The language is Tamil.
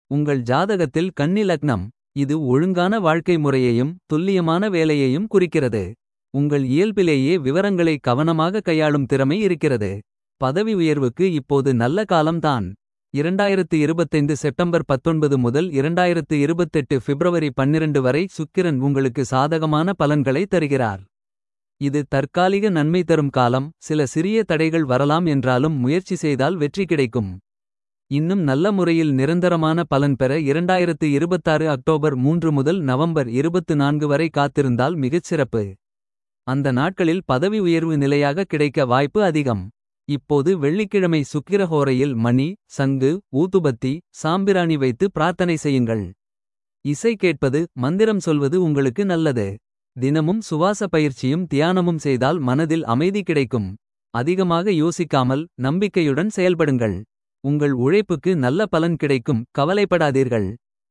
உங்கள் ஜாதகத்தில் கன்னி லக்னம் இது ஒழுங்கான வாழ்க்கை முறையையும் துல்லியமான வேலையையும் குறிக்கிறது உங்கள் இயல்பிலேயே விவரங்களை கவனமாக கையாளும் திறமை இருக்கிறது பதவி உயர்வுக்கு இப்போது நல்ல காலம்தான் இரண்டாயிரத்து இருபத்தைந்து செப்டம்பர் பத்தொன்பது முதல் இரண்டாயிரத்து இருபத்தெட்டு பிப்ரவரி பன்னிரண்டு வரை சுக்கிரன் உங்களுக்கு சாதகமான பலன்களை தருகிறார் இது தற்காலிக நன்மை தரும் காலம் சில சிறிய தடைகள் வரலாம் என்றாலும் முயற்சி செய்தால் வெற்றி கிடைக்கும் இன்னும் நல்ல முறையில் நிரந்தரமான பலன் பெற இரண்டாயிரத்து இருபத்தாறு அக்டோபர் மூன்று முதல் நவம்பர் இருபத்து நான்கு வரை காத்திருந்தால் மிகச் சிறப்பு அந்த நாட்களில் பதவி உயர்வு நிலையாக கிடைக்க வாய்ப்பு அதிகம் இப்போது வெள்ளிக்கிழமை சுக்கிரஹோரையில் மணி சங்கு ஊதுபத்தி சாம்பிராணி வைத்து பிரார்த்தனை செய்யுங்கள் இசை கேட்பது மந்திரம் சொல்வது உங்களுக்கு நல்லது தினமும் சுவாச பயிற்சியும் தியானமும் செய்தால் மனதில் அமைதி கிடைக்கும் அதிகமாக யோசிக்காமல் நம்பிக்கையுடன் செயல்படுங்கள் உங்கள் உழைப்புக்கு நல்ல பலன் கிடைக்கும் கவலைப்படாதீர்கள்